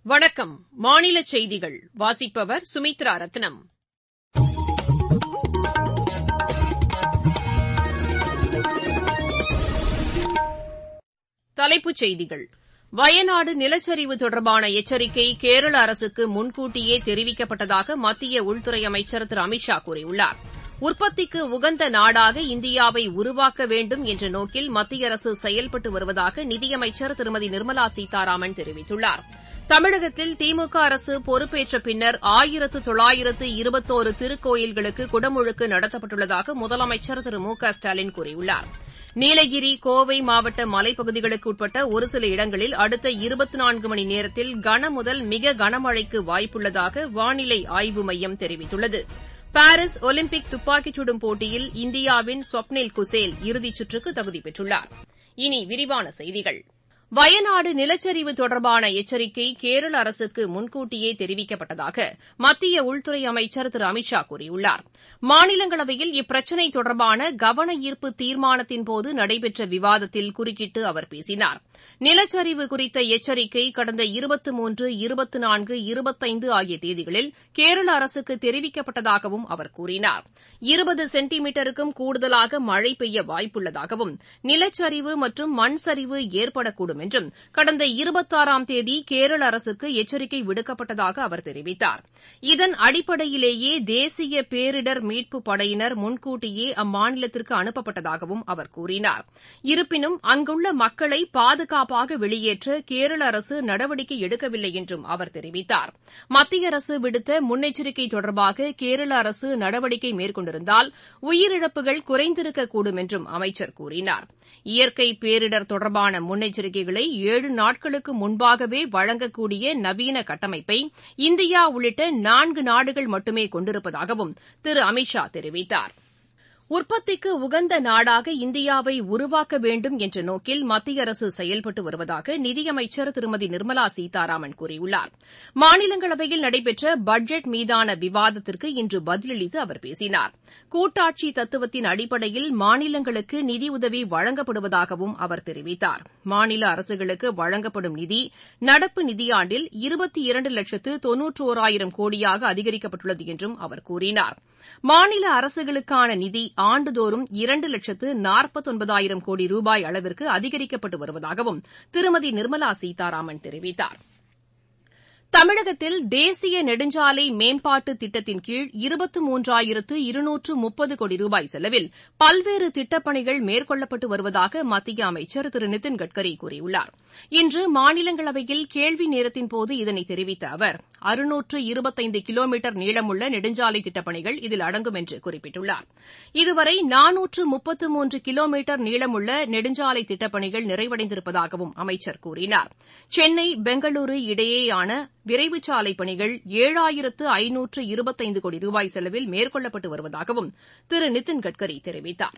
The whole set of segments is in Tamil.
வணக்கம் மாநில செய்திகள் வாசிப்பவர் சுமித்ரா ரத்னம் தலைப்புச் செய்திகள் வயநாடு நிலச்சரிவு தொடர்பான எச்சரிக்கை கேரள அரசுக்கு முன்கூட்டியே தெரிவிக்கப்பட்டதாக மத்திய உள்துறை அமைச்சர் திரு அமித் ஷா கூறியுள்ளார் உற்பத்திக்கு உகந்த நாடாக இந்தியாவை உருவாக்க வேண்டும் என்ற நோக்கில் மத்திய அரசு செயல்பட்டு வருவதாக நிதியமைச்சர் திருமதி நிர்மலா சீதாராமன் தெரிவித்துள்ளார் தமிழகத்தில் திமுக அரசு பொறுப்பேற்ற பின்னர் ஆயிரத்து தொள்ளாயிரத்து இருபத்தோரு திருக்கோயில்களுக்கு குடமுழுக்கு நடத்தப்பட்டுள்ளதாக முதலமைச்சர் திரு மு க ஸ்டாலின் கூறியுள்ளார் நீலகிரி கோவை மாவட்ட மலைப்பகுதிகளுக்கு உட்பட்ட ஒரு சில இடங்களில் அடுத்த இருபத்தி நான்கு மணி நேரத்தில் கனமுதல் மிக கனமழைக்கு வாய்ப்புள்ளதாக வானிலை ஆய்வு மையம் தெரிவித்துள்ளது பாரிஸ் ஒலிம்பிக் துப்பாக்கிச் சுடும் போட்டியில் இந்தியாவின் ஸ்வப்னில் குசேல் இறுதிச் சுற்றுக்கு தகுதி பெற்றுள்ளார் இனி விரிவான செய்திகள் வயநாடு நிலச்சரிவு தொடர்பான எச்சரிக்கை கேரள அரசுக்கு முன்கூட்டியே தெரிவிக்கப்பட்டதாக மத்திய உள்துறை அமைச்சர் திரு அமித் ஷா கூறியுள்ளார் மாநிலங்களவையில் இப்பிரச்சினை தொடர்பான கவன ஈர்ப்பு தீர்மானத்தின்போது நடைபெற்ற விவாதத்தில் குறுக்கிட்டு அவர் பேசினார் நிலச்சரிவு குறித்த எச்சரிக்கை கடந்த இருபத்து மூன்று இருபத்து நான்கு இருபத்தைந்து ஆகிய தேதிகளில் கேரள அரசுக்கு தெரிவிக்கப்பட்டதாகவும் அவர் கூறினார் இருபது சென்டிமீட்டருக்கும் கூடுதலாக மழை பெய்ய வாய்ப்புள்ளதாகவும் நிலச்சரிவு மற்றும் மண் சரிவு ஏற்படக்கூடும் என்றும் கடந்த இருபத்தாறாம் தேதி கேரள அரசுக்கு எச்சரிக்கை விடுக்கப்பட்டதாக அவர் தெரிவித்தார் இதன் அடிப்படையிலேயே தேசிய பேரிடர் மீட்புப் படையினர் முன்கூட்டியே அம்மாநிலத்திற்கு அனுப்பப்பட்டதாகவும் அவர் கூறினார் இருப்பினும் அங்குள்ள மக்களை பாதுகாப்பாக வெளியேற்ற கேரள அரசு நடவடிக்கை எடுக்கவில்லை என்றும் அவர் தெரிவித்தார் மத்திய அரசு விடுத்த முன்னெச்சரிக்கை தொடர்பாக கேரள அரசு நடவடிக்கை மேற்கொண்டிருந்தால் உயிரிழப்புகள் குறைந்திருக்கக்கூடும் என்றும் அமைச்சர் கூறினார் இயற்கை பேரிடர் தொடர்பான முன்னெச்சரிக்கைகளை ஏழு நாட்களுக்கு முன்பாகவே வழங்கக்கூடிய நவீன கட்டமைப்பை இந்தியா உள்ளிட்ட நான்கு நாடுகள் மட்டுமே கொண்டிருப்பதாகவும் திரு அமித் ஷா தெரிவித்தார் உற்பத்திக்கு உகந்த நாடாக இந்தியாவை உருவாக்க வேண்டும் என்ற நோக்கில் மத்திய அரசு செயல்பட்டு வருவதாக நிதியமைச்சர் திருமதி நிர்மலா சீதாராமன் கூறியுள்ளார் மாநிலங்களவையில் நடைபெற்ற பட்ஜெட் மீதான விவாதத்திற்கு இன்று பதிலளித்து அவர் பேசினார் கூட்டாட்சி தத்துவத்தின் அடிப்படையில் மாநிலங்களுக்கு நிதியுதவி வழங்கப்படுவதாகவும் அவர் தெரிவித்தார் மாநில அரசுகளுக்கு வழங்கப்படும் நிதி நடப்பு நிதியாண்டில் இருபத்தி இரண்டு லட்சத்து தொன்னூற்றோராயிரம் கோடியாக அதிகரிக்கப்பட்டுள்ளது என்றும் அவர் கூறினார் மாநில அரசுகளுக்கான நிதி ஆண்டுதோறும் இரண்டு லட்சத்து நாற்பத்தொன்பதாயிரம் கோடி ரூபாய் அளவிற்கு அதிகரிக்கப்பட்டு வருவதாகவும் திருமதி நிர்மலா சீதாராமன் தெரிவித்தார் தமிழகத்தில் தேசிய நெடுஞ்சாலை மேம்பாட்டு திட்டத்தின் கீழ் இருபத்து மூன்றாயிரத்து இருநூற்று முப்பது கோடி ரூபாய் செலவில் பல்வேறு திட்டப்பணிகள் மேற்கொள்ளப்பட்டு வருவதாக மத்திய அமைச்சர் திரு நிதின் கட்கரி கூறியுள்ளார் இன்று மாநிலங்களவையில் கேள்வி நேரத்தின்போது இதனை தெரிவித்த அவர் அறுநூற்று இருபத்தைந்து கிலோமீட்டர் நீளமுள்ள நெடுஞ்சாலை திட்டப்பணிகள் இதில் அடங்கும் என்று குறிப்பிட்டுள்ளார் இதுவரை நானூற்று முப்பத்து மூன்று கிலோமீட்டர் நீளமுள்ள நெடுஞ்சாலை திட்டப்பணிகள் நிறைவடைந்திருப்பதாகவும் அமைச்சர் கூறினார் சென்னை பெங்களூரு இடையேயான விரைவுச் சாலை பணிகள் ஏழாயிரத்து ஐநூற்று இருபத்தைந்து கோடி ரூபாய் செலவில் மேற்கொள்ளப்பட்டு வருவதாகவும் திரு நிதின் கட்கரி தெரிவித்தார்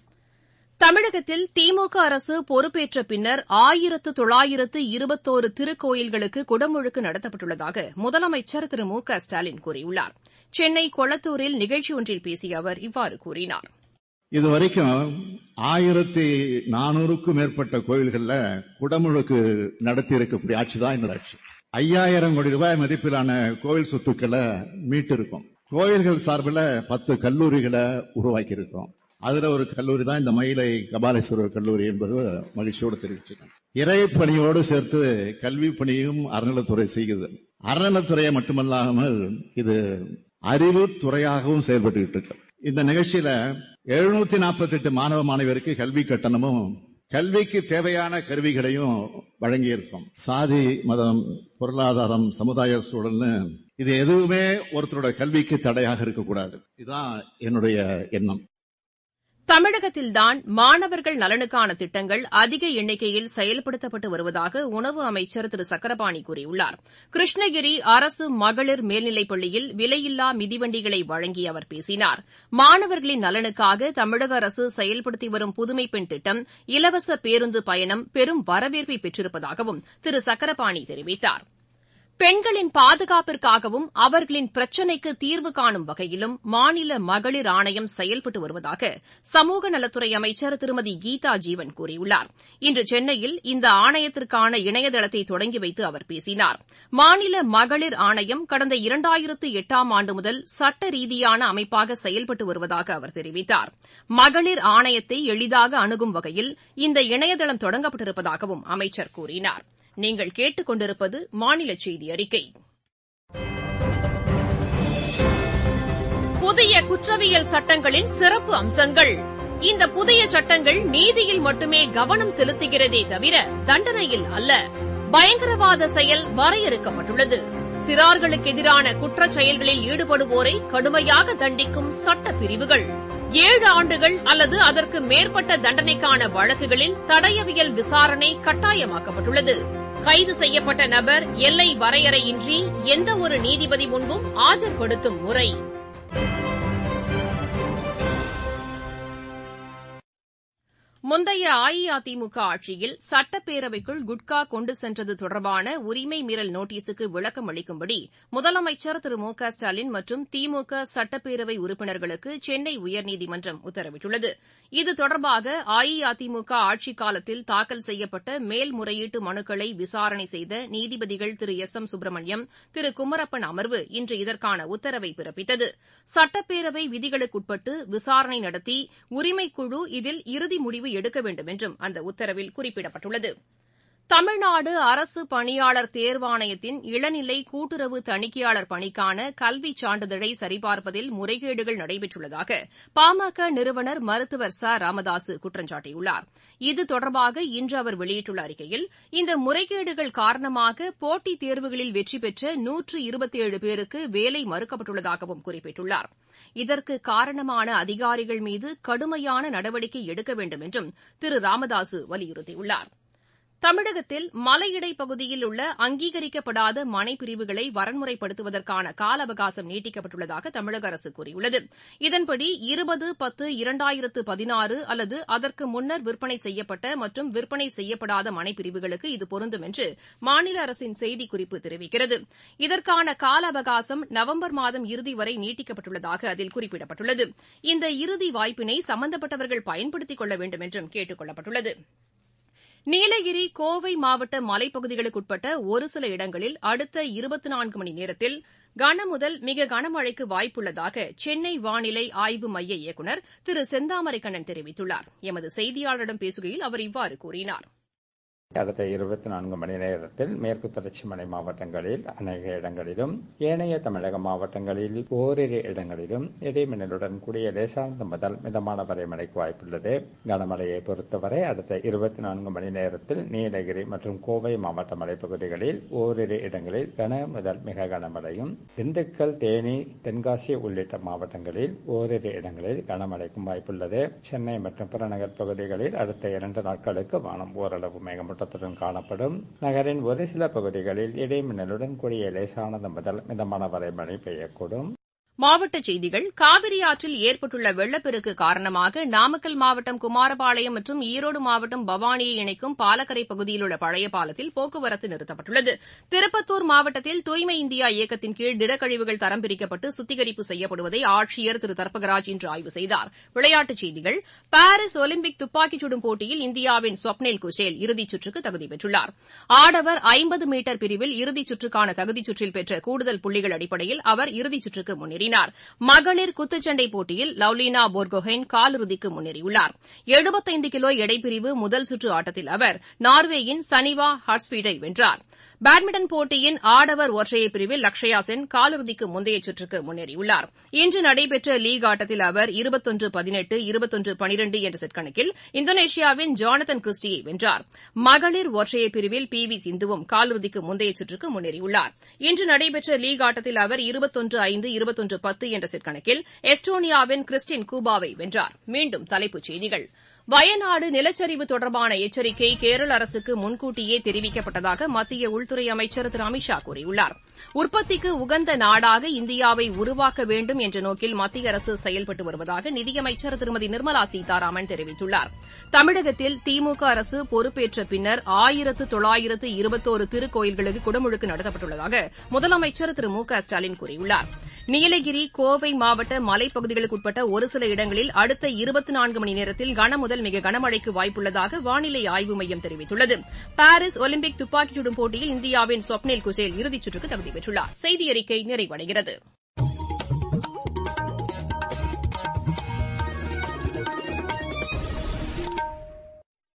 தமிழகத்தில் திமுக அரசு பொறுப்பேற்ற பின்னர் ஆயிரத்து தொள்ளாயிரத்து இருபத்தோரு திருக்கோயில்களுக்கு குடமுழுக்கு நடத்தப்பட்டுள்ளதாக முதலமைச்சர் திரு மு க ஸ்டாலின் கூறியுள்ளார் சென்னை கொளத்தூரில் நிகழ்ச்சி ஒன்றில் பேசிய அவர் இவ்வாறு கூறினார் இதுவரைக்கும் ஆயிரத்தி நானூறுக்கும் மேற்பட்ட கோயில்கள்ல குடமுழுக்கு நடத்தி இருக்கக்கூடிய ஆட்சி தான் இந்த ஆட்சி ஐயாயிரம் கோடி ரூபாய் மதிப்பிலான கோவில் சொத்துக்களை மீட்டு இருக்கும் கோயில்கள் சார்பில் பத்து கல்லூரிகளை உருவாக்கி இருக்கோம் அதுல ஒரு கல்லூரி தான் இந்த மயிலை கபாலேஸ்வரர் கல்லூரி என்பது மகிழ்ச்சியோடு தெரிவிச்சிருக்கேன் இறை பணியோடு சேர்த்து கல்வி பணியும் அறநிலைத்துறை செய்கிறது அறநிலைத்துறையை மட்டுமல்லாமல் இது அறிவு துறையாகவும் செயல்பட்டு இருக்கு இந்த நிகழ்ச்சியில எழுநூத்தி நாற்பத்தி எட்டு மாணவ மாணவியருக்கு கல்வி கட்டணமும் கல்விக்கு தேவையான கருவிகளையும் வழங்கியிருக்கோம் சாதி மதம் பொருளாதாரம் சமுதாய சூழல்னு இது எதுவுமே ஒருத்தரோட கல்விக்கு தடையாக இருக்கக்கூடாது இதுதான் என்னுடைய எண்ணம் தமிழகத்தில்தான் மாணவர்கள் நலனுக்கான திட்டங்கள் அதிக எண்ணிக்கையில் செயல்படுத்தப்பட்டு வருவதாக உணவு அமைச்சர் திரு சக்கரபாணி கூறியுள்ளார் கிருஷ்ணகிரி அரசு மகளிர் மேல்நிலைப் பள்ளியில் விலையில்லா மிதிவண்டிகளை வழங்கி அவர் பேசினார் மாணவர்களின் நலனுக்காக தமிழக அரசு செயல்படுத்தி வரும் புதுமை பெண் திட்டம் இலவச பேருந்து பயணம் பெரும் வரவேற்பை பெற்றிருப்பதாகவும் திரு சக்கரபாணி தெரிவித்தாா் பெண்களின் பாதுகாப்பிற்காகவும் அவர்களின் பிரச்சினைக்கு தீர்வு காணும் வகையிலும் மாநில மகளிர் ஆணையம் செயல்பட்டு வருவதாக சமூக நலத்துறை அமைச்சர் திருமதி கீதா ஜீவன் கூறியுள்ளார் இன்று சென்னையில் இந்த ஆணையத்திற்கான இணையதளத்தை தொடங்கி வைத்து அவர் பேசினார் மாநில மகளிர் ஆணையம் கடந்த இரண்டாயிரத்து எட்டாம் ஆண்டு முதல் சட்ட ரீதியான அமைப்பாக செயல்பட்டு வருவதாக அவர் தெரிவித்தார் மகளிர் ஆணையத்தை எளிதாக அணுகும் வகையில் இந்த இணையதளம் தொடங்கப்பட்டிருப்பதாகவும் அமைச்சர் கூறினார் நீங்கள் கேட்டுக் கொண்டிருப்பது மாநில செய்தி அறிக்கை புதிய குற்றவியல் சட்டங்களின் சிறப்பு அம்சங்கள் இந்த புதிய சட்டங்கள் நீதியில் மட்டுமே கவனம் செலுத்துகிறதே தவிர தண்டனையில் அல்ல பயங்கரவாத செயல் வரையறுக்கப்பட்டுள்ளது சிறார்களுக்கு எதிரான குற்றச் செயல்களில் ஈடுபடுவோரை கடுமையாக தண்டிக்கும் சட்ட பிரிவுகள் ஏழு ஆண்டுகள் அல்லது அதற்கு மேற்பட்ட தண்டனைக்கான வழக்குகளில் தடயவியல் விசாரணை கட்டாயமாக்கப்பட்டுள்ளது கைது செய்யப்பட்ட நபர் எல்லை வரையறையின்றி எந்தவொரு நீதிபதி முன்பும் ஆஜர்படுத்தும் முறை முந்தைய அஇஅதிமுக ஆட்சியில் சட்டப்பேரவைக்குள் குட்கா கொண்டு சென்றது தொடர்பான உரிமை மீறல் நோட்டீஸுக்கு விளக்கம் அளிக்கும்படி முதலமைச்சர் திரு மு க ஸ்டாலின் மற்றும் திமுக சட்டப்பேரவை உறுப்பினர்களுக்கு சென்னை உயர்நீதிமன்றம் உத்தரவிட்டுள்ளது இது தொடர்பாக அஇஅதிமுக ஆட்சிக் காலத்தில் தாக்கல் செய்யப்பட்ட மேல்முறையீட்டு மனுக்களை விசாரணை செய்த நீதிபதிகள் திரு எஸ் எம் சுப்பிரமணியம் திரு குமரப்பன் அமர்வு இன்று இதற்கான உத்தரவை பிறப்பித்தது சட்டப்பேரவை விதிகளுக்குட்பட்டு விசாரணை நடத்தி உரிமைக்குழு இதில் இறுதி முடிவு எடுக்க வேண்டும் என்றும் அந்த உத்தரவில் குறிப்பிடப்பட்டுள்ளது தமிழ்நாடு அரசு பணியாளர் தேர்வாணையத்தின் இளநிலை கூட்டுறவு தணிக்கையாளர் பணிக்கான கல்விச் சான்றிதழை சரிபார்ப்பதில் முறைகேடுகள் நடைபெற்றுள்ளதாக பாமக நிறுவனர் மருத்துவர் ச ராமதாசு குற்றம் சாட்டியுள்ளார் இது தொடர்பாக இன்று அவர் வெளியிட்டுள்ள அறிக்கையில் இந்த முறைகேடுகள் காரணமாக போட்டித் தேர்வுகளில் வெற்றி பெற்ற நூற்று இருபத்தேழு பேருக்கு வேலை மறுக்கப்பட்டுள்ளதாகவும் குறிப்பிட்டுள்ளார் இதற்கு காரணமான அதிகாரிகள் மீது கடுமையான நடவடிக்கை எடுக்க வேண்டும் என்றும் திரு ராமதாசு வலியுறுத்தியுள்ளார் தமிழகத்தில் மலையிடை பகுதியில் உள்ள அங்கீகரிக்கப்படாத மனைப்பிரிவுகளை வரன்முறைப்படுத்துவதற்கான கால அவகாசம் நீட்டிக்கப்பட்டுள்ளதாக தமிழக அரசு கூறியுள்ளது இதன்படி இருபது பத்து இரண்டாயிரத்து பதினாறு அல்லது அதற்கு முன்னர் விற்பனை செய்யப்பட்ட மற்றும் விற்பனை செய்யப்படாத மனைப்பிரிவுகளுக்கு இது பொருந்தும் என்று மாநில அரசின் செய்திக்குறிப்பு தெரிவிக்கிறது இதற்கான கால அவகாசம் நவம்பர் மாதம் இறுதி வரை நீட்டிக்கப்பட்டுள்ளதாக அதில் குறிப்பிடப்பட்டுள்ளது இந்த இறுதி வாய்ப்பினை சம்பந்தப்பட்டவர்கள் பயன்படுத்திக் கொள்ள வேண்டும் என்றும் கேட்டுக் கொள்ளப்பட்டுள்ளது நீலகிரி கோவை மாவட்ட மலைப்பகுதிகளுக்குட்பட்ட ஒரு சில இடங்களில் அடுத்த இருபத்தி நான்கு மணி நேரத்தில் கனமுதல் மிக கனமழைக்கு வாய்ப்புள்ளதாக சென்னை வானிலை ஆய்வு மைய இயக்குநர் திரு செந்தாமரை கண்ணன் தெரிவித்துள்ளார் எமது செய்தியாளரிடம் பேசுகையில் அவர் இவ்வாறு கூறினார் அடுத்த இருபத்தி நான்கு மணி நேரத்தில் மேற்கு தொடர்ச்சி மலை மாவட்டங்களில் அநேக இடங்களிலும் ஏனைய தமிழக மாவட்டங்களில் ஓரிரு இடங்களிலும் இடைமின்னலுடன் கூடிய லேசானது முதல் மிதமான வரை மழைக்கு வாய்ப்புள்ளது கனமழையை பொறுத்தவரை அடுத்த இருபத்தி நான்கு மணி நேரத்தில் நீலகிரி மற்றும் கோவை மாவட்ட மலைப்பகுதிகளில் ஓரிரு இடங்களில் கன முதல் மிக கனமழையும் திண்டுக்கல் தேனி தென்காசி உள்ளிட்ட மாவட்டங்களில் ஓரிரு இடங்களில் கனமழைக்கும் வாய்ப்புள்ளது சென்னை மற்றும் புறநகர் பகுதிகளில் அடுத்த இரண்டு நாட்களுக்கு வானம் ஓரளவு மேகமூட்டம் கூட்டத்துடன் காணப்படும் நகரின் ஒரு சில பகுதிகளில் இடைமின்னலுடன் கூடிய லேசானது முதல் மிதமான வரை மழை பெய்யக்கூடும் மாவட்டச் செய்திகள் காவிரி ஆற்றில் ஏற்பட்டுள்ள வெள்ளப்பெருக்கு காரணமாக நாமக்கல் மாவட்டம் குமாரபாளையம் மற்றும் ஈரோடு மாவட்டம் பவானியை இணைக்கும் பாலக்கரை பகுதியில் உள்ள பழைய பாலத்தில் போக்குவரத்து நிறுத்தப்பட்டுள்ளது திருப்பத்தூர் மாவட்டத்தில் தூய்மை இந்தியா இயக்கத்தின் கீழ் திடக்கழிவுகள் தரம் பிரிக்கப்பட்டு சுத்திகரிப்பு செய்யப்படுவதை ஆட்சியர் திரு தர்பகராஜ் இன்று ஆய்வு செய்தார் விளையாட்டுச் செய்திகள் பாரிஸ் ஒலிம்பிக் துப்பாக்கிச் சுடும் போட்டியில் இந்தியாவின் ஸ்வப்னில் குசேல் இறுதிச் சுற்றுக்கு தகுதி பெற்றுள்ளார் ஆடவர் ஐம்பது மீட்டர் பிரிவில் இறுதிச் சுற்றுக்கான தகுதிச் சுற்றில் பெற்ற கூடுதல் புள்ளிகள் அடிப்படையில் அவர் இறுதிச் சுற்றுக்கு முன்னேறினார் முன்னேறினார் மகளிர் குத்துச்சண்டை போட்டியில் லவ்லினா போர்கோஹென் காலிறுதிக்கு முன்னேறியுள்ளார் எழுபத்தைந்து கிலோ எடைப்பிரிவு முதல் சுற்று ஆட்டத்தில் அவர் நார்வேயின் சனிவா ஹாட்ஸ்பீடை வென்றார் பேட்மிண்டன் போட்டியின் ஆடவர் ஒற்றையர் பிரிவில் லக்ஷயா சென் காலிறுதிக்கு முந்தைய சுற்றுக்கு முன்னேறியுள்ளார் இன்று நடைபெற்ற லீக் ஆட்டத்தில் அவர் இருபத்தொன்று பதினெட்டு இருபத்தொன்று பனிரெண்டு என்ற செட் கணக்கில் இந்தோனேஷியாவின் ஜானதன் கிறிஸ்டியை வென்றார் மகளிர் ஒற்றையர் பிரிவில் பி வி சிந்துவும் காலிறுதிக்கு முந்தைய சுற்றுக்கு முன்னேறியுள்ளார் இன்று நடைபெற்ற லீக் ஆட்டத்தில் அவர் இருபத்தொன்று ஐந்து இருபத்தொன்று பத்து என்ற செட் கணக்கில் எஸ்டோனியாவின் கிறிஸ்டின் கூபாவை வென்றார் மீண்டும் தலைப்புச் செய்திகள் வயநாடு நிலச்சரிவு தொடர்பான எச்சரிக்கை கேரள அரசுக்கு முன்கூட்டியே தெரிவிக்கப்பட்டதாக மத்திய உள்துறை அமைச்சர் திரு அமித் ஷா கூறியுள்ளாா் உற்பத்திக்கு உகந்த நாடாக இந்தியாவை உருவாக்க வேண்டும் என்ற நோக்கில் மத்திய அரசு செயல்பட்டு வருவதாக நிதியமைச்சர் திருமதி நிர்மலா சீதாராமன் தெரிவித்துள்ளார் தமிழகத்தில் திமுக அரசு பொறுப்பேற்ற பின்னர் ஆயிரத்து தொள்ளாயிரத்து இருபத்தோரு திருக்கோயில்களுக்கு குடமுழுக்கு நடத்தப்பட்டுள்ளதாக முதலமைச்சர் திரு மு க ஸ்டாலின் கூறியுள்ளார் நீலகிரி கோவை மாவட்ட மலைப்பகுதிகளுக்குட்பட்ட ஒரு சில இடங்களில் அடுத்த இருபத்தி நான்கு மணி நேரத்தில் கனமுதல் மிக கனமழைக்கு வாய்ப்புள்ளதாக வானிலை ஆய்வு மையம் தெரிவித்துள்ளது பாரிஸ் ஒலிம்பிக் துப்பாக்கிச் சுடும் போட்டியில் இந்தியாவின் ஸ்வப்னில் குசேல் இறுதிச் சுற்றுக்கு தகுதி பெற்றுள்ளார் செய்தி அறிக்கை நிறைவடைகிறது